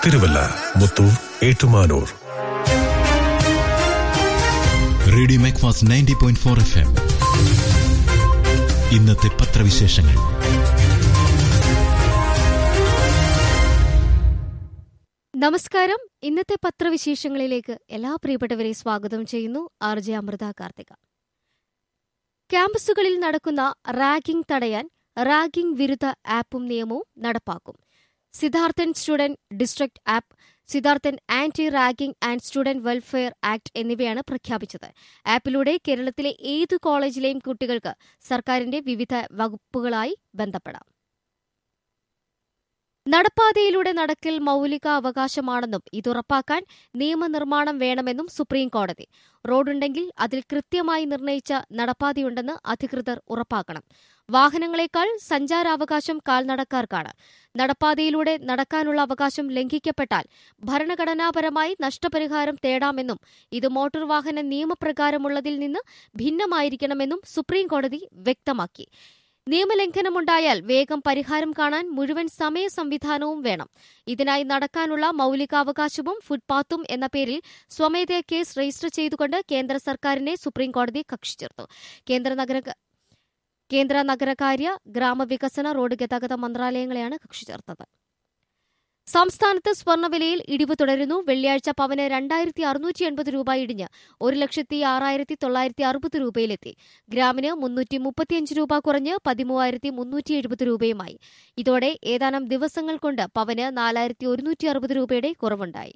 Thiruvalla Muthoor Ettumanoor radio Macfast ninety point four F M ഇന്നത്തെ പത്രവിശേഷങ്ങൾ നമസ്കാരം ഇന്നത്തെ പത്രവിശേഷങ്ങളിലേക്ക് എല്ലാ പ്രിയപ്പെട്ടവരെ സ്വാഗതം ചെയ്യുന്നു ആർ ജെ അമൃത കാർത്തിക ക്യാമ്പസുകളിൽ നടക്കുന്ന റാഗിംഗ് തടയാൻ റാഗിംഗ് വിരുദ്ധ ആപ്പും നിയമവും നടപ്പാക്കും Siddharthan student district app Siddharthan anti ragging and student welfare act എന്നിവയാണ് പ്രഖ്യാപിച്ചത് ആപ്പിലൂടെ കേരളത്തിലെ ഏതു കോളേജിലെയും കുട്ടികൾക്ക് സർക്കാരിന്റെ വിവിധ വകുപ്പുകളായി ബന്ധപ്പെടാം നടപ്പാതയിലൂടെ നടക്കൽ മൌലിക അവകാശമാണെന്നും ഇതുറപ്പാക്കാൻ നിയമനിർമ്മാണം വേണമെന്നും സുപ്രീം കോടതി റോഡുണ്ടെങ്കിൽ അതിൽ കൃത്യമായി നിർണയിച്ച നടപ്പാതയുണ്ടെന്ന് അധികൃതർ ഉറപ്പാക്കണം വാഹനങ്ങളെക്കാൾ സഞ്ചാരാവകാശം കാൽനടക്കാർക്കാണ് നടപ്പാതയിലൂടെ നടക്കാനുള്ള അവകാശം ലംഘിക്കപ്പെട്ടാൽ ഭരണഘടനാപരമായി നഷ്ടപരിഹാരം തേടാമെന്നും ഇത് മോട്ടോർ വാഹന നിയമപ്രകാരമുള്ളതിൽ നിന്ന് ഭിന്നമായിരിക്കണമെന്നും സുപ്രീം കോടതി വ്യക്തമാക്കി നിയമലംഘനമുണ്ടായാൽ വേഗം പരിഹാരം കാണാൻ മുഴുവൻ സമയ സംവിധാനവും വേണം ഇതിനായി നടക്കാനുള്ള മൌലികാവകാശവും ഫുട്പാത്തും എന്ന പേരിൽ സ്വമേധയാ കേസ് രജിസ്റ്റർ ചെയ്തുകൊണ്ട് കേന്ദ്ര സർക്കാരിനെ സുപ്രീംകോടതി കക്ഷി ചേർത്തു കേന്ദ്ര നഗര കേന്ദ്ര നഗരകാര്യ ഗ്രാമവികസന റോഡ് ഗതാഗത മന്ത്രാലയങ്ങളെയാണ് കക്ഷി ചേർത്തത് സംസ്ഥാനത്ത് സ്വർണ്ണവിലയിൽ ഇടിവ് തുടരുന്നു വെള്ളിയാഴ്ച പവന് രണ്ടായിരത്തി അറുന്നൂറ്റി എൺപത് രൂപ ഇടിഞ്ഞ് ഒരു ലക്ഷത്തി ആറായിരത്തി തൊള്ളായിരത്തി അറുപത് രൂപയിലെത്തി ഗ്രാമിന് മുന്നൂറ്റി മുപ്പത്തിയഞ്ച് രൂപ കുറഞ്ഞ് പതിമൂവായിരത്തി മുന്നൂറ്റി എഴുപത് രൂപയുമായി ഇതോടെ ഏതാനും ദിവസങ്ങൾ കൊണ്ട് പവന് നാലായിരത്തി ഒരുന്നൂറ്റി അറുപത് രൂപയുടെ കുറവുണ്ടായി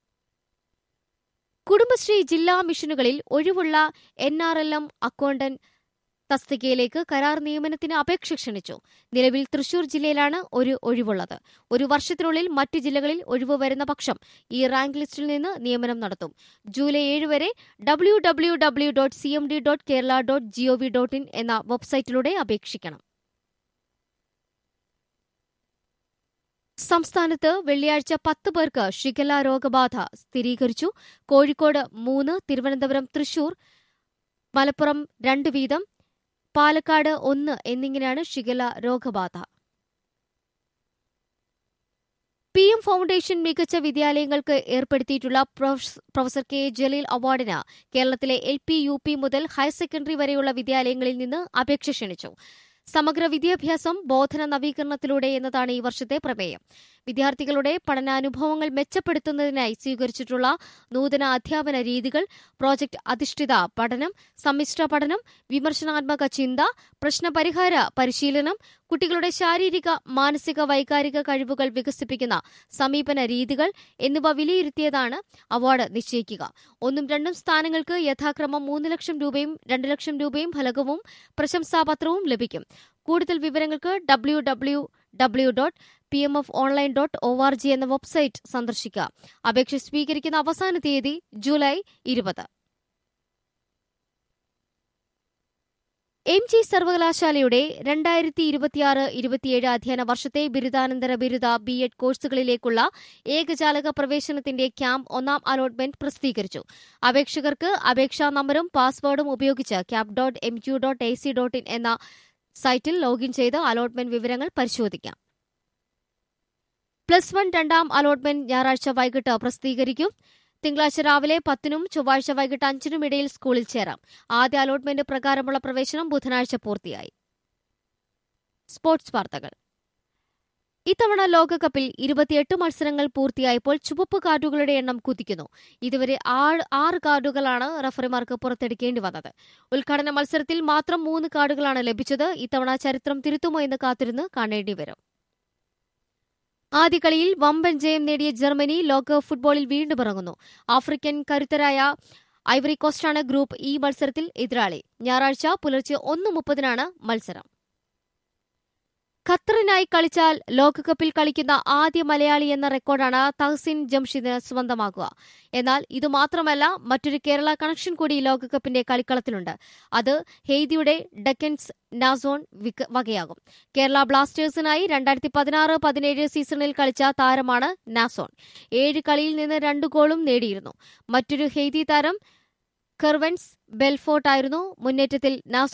കുടുംബശ്രീ ജില്ലാ മിഷനുകളിൽ ഒഴിവുള്ള N R L M accountant തസ്തികയിലേക്ക് കരാർ നിയമനത്തിന് അപേക്ഷ ക്ഷണിച്ചു നിലവിൽ തൃശൂർ ജില്ലയിലാണ് ഒരു ഒഴിവുള്ളത് ഒരു വർഷത്തിനുള്ളിൽ മറ്റു ജില്ലകളിൽ ഒഴിവ് വരുന്ന പക്ഷം ഈ റാങ്ക് ലിസ്റ്റിൽ നിന്ന് നിയമനം നടത്തും ജൂലൈ ഏഴ് വരെ W W W dot C M D dot Kerala dot GOV dot in എന്ന വെബ്സൈറ്റിലൂടെ അപേക്ഷിക്കണം സംസ്ഥാനത്ത് വെള്ളിയാഴ്ച പത്ത് പേർക്ക് ഷിഗല്ല രോഗബാധ സ്ഥിരീകരിച്ചു കോഴിക്കോട് മൂന്ന് തിരുവനന്തപുരം തൃശൂർ മലപ്പുറം രണ്ട് വീതം പാലക്കാട് ഒന്ന് എന്നിങ്ങനെയാണ് ഷിഗല രോഗബാധ പി എം ഫൗണ്ടേഷൻ മികച്ച വിദ്യാലയങ്ങൾക്ക് ഏർപ്പെടുത്തിയിട്ടുള്ള പ്രൊഫസർ കെ ജലീൽ അവാർഡിന് കേരളത്തിലെ എൽ പി യു പി മുതൽ ഹയർ സെക്കൻഡറി വരെയുള്ള വിദ്യാലയങ്ങളിൽ നിന്ന് അപേക്ഷ ക്ഷണിച്ചു സമഗ്ര വിദ്യാഭ്യാസം ബോധന നവീകരണത്തിലൂടെ എന്നതാണ് ഈ വർഷത്തെ പ്രമേയം വിദ്യാർത്ഥികളുടെ പഠനാനുഭവങ്ങൾ മെച്ചപ്പെടുത്തുന്നതിനായി സ്വീകരിച്ചിട്ടുള്ള നൂതന അധ്യാപന രീതികൾ പ്രോജക്ട് അധിഷ്ഠിത പഠനം സമ്മിശ്ര പഠനം വിമർശനാത്മക ചിന്ത പ്രശ്നപരിഹാര പരിശീലനം കുട്ടികളുടെ ശാരീരിക മാനസിക വൈകാരിക കഴിവുകൾ വികസിപ്പിക്കുന്ന സമീപന രീതികൾ എന്നിവ വിലയിരുത്തിയതാണ് അവാർഡ് നിശ്ചയിക്കുക ഒന്നും രണ്ടും സ്ഥാനങ്ങൾക്ക് യഥാക്രമം മൂന്ന് ലക്ഷം രൂപയും രണ്ട് ലക്ഷം രൂപയും ഫലകവും പ്രശംസാപത്രവും ലഭിക്കും കൂടുതൽ വിവരങ്ങൾക്ക് W W W dot P M F online dot O R G എന്ന വെബ്സൈറ്റ് സന്ദർശിക്കുക അപേക്ഷ സ്വീകരിക്കുന്ന അവസാന തീയതി ജൂലൈ ഇരുപത് എം ജി സർവകലാശാലയുടെ രണ്ടായിരത്തി ഇരുപത്തിയാറ് ഇരുപത്തിയേഴ് അധ്യയന വർഷത്തെ ബിരുദാനന്തര ബിരുദ ബി എഡ് കോഴ്സുകളിലേക്കുള്ള ഏകജാലക പ്രവേശനത്തിന്റെ ക്യാമ്പ് ഒന്നാം അലോട്ട്മെന്റ് പ്രസിദ്ധീകരിച്ചു അപേക്ഷകർക്ക് അപേക്ഷാ നമ്പറും പാസ്വേഡും ഉപയോഗിച്ച് camp dot M Q dot A C dot in എന്ന സൈറ്റിൽ ലോഗിൻ ചെയ്ത് അലോട്ട്മെന്റ് വിവരങ്ങൾ പരിശോധിക്കാം പ്ലസ് വൺ രണ്ടാം അലോട്ട്മെന്റ് ഞായറാഴ്ച വൈകിട്ട് പ്രസിദ്ധീകരിക്കും തിങ്കളാഴ്ച രാവിലെ പത്തിനും ചൊവ്വാഴ്ച വൈകിട്ട് അഞ്ചിനും ഇടയിൽ സ്കൂളിൽ ചേരാം ആദ്യ അലോട്ട്മെന്റ് പ്രകാരമുള്ള പ്രവേശനം ബുധനാഴ്ച പൂർത്തിയായി സ്പോർട്സ് വാർത്തകൾ ഇത്തവണ ലോകകപ്പിൽ ഇരുപത്തിയെട്ട് മത്സരങ്ങൾ പൂർത്തിയായപ്പോൾ ചുവപ്പ് കാർഡുകളുടെ എണ്ണം കുതിക്കുന്നു ഇതുവരെ ആറ് കാർഡുകളാണ് റഫറിമാർക്ക് പുറത്തെടുക്കേണ്ടി വന്നത് ഉദ്ഘാടന മത്സരത്തിൽ മാത്രം മൂന്ന് കാർഡുകളാണ് ലഭിച്ചത് ഇത്തവണ ചരിത്രം തിരുത്തുമോ എന്ന് കാത്തിരുന്ന് കാണേണ്ടി വരും ആദ്യ കളിയിൽ വമ്പൻ ജയം നേടിയ ജർമ്മനി ലോക ഫുട്ബോളിൽ വീണ്ടും ഇറങ്ങുന്നു ആഫ്രിക്കൻ കരുത്തരായ ഐവറി കോസ്റ്റാണ് ഗ്രൂപ്പ് ഇ മത്സരത്തിൽ എതിരാളി ഞായറാഴ്ച പുലർച്ചെ ഒന്ന് മുപ്പതിനാണ് മത്സരം ഖത്തറിനായി കളിച്ചാൽ ലോകകപ്പിൽ കളിക്കുന്ന ആദ്യ മലയാളി എന്ന റെക്കോർഡാണ് തഹസിൻ ജംഷിദിന് സ്വന്തമാക്കുക എന്നാൽ ഇതുമാത്രമല്ല മറ്റൊരു കേരള കണക്ഷൻ കൂടി ലോകകപ്പിന്റെ കളിക്കളത്തിലുണ്ട് അത് ഹെയ്ദിയുടെ ഡക്കൻസ് നാസോൺ വകയാകും കേരള ബ്ലാസ്റ്റേഴ്സിനായി രണ്ടായിരത്തി പതിനാറ് പതിനേഴ് സീസണിൽ കളിച്ച താരമാണ് നാസോൺ ഏഴ് കളിയിൽ നിന്ന് രണ്ട് ഗോളും നേടിയിരുന്നു മറ്റൊരു ഹെയ്തി താരം കെർവൻസ് ബെൽഫോർട്ട് ആയിരുന്നു മുന്നേറ്റത്തിൽ നാസോൺ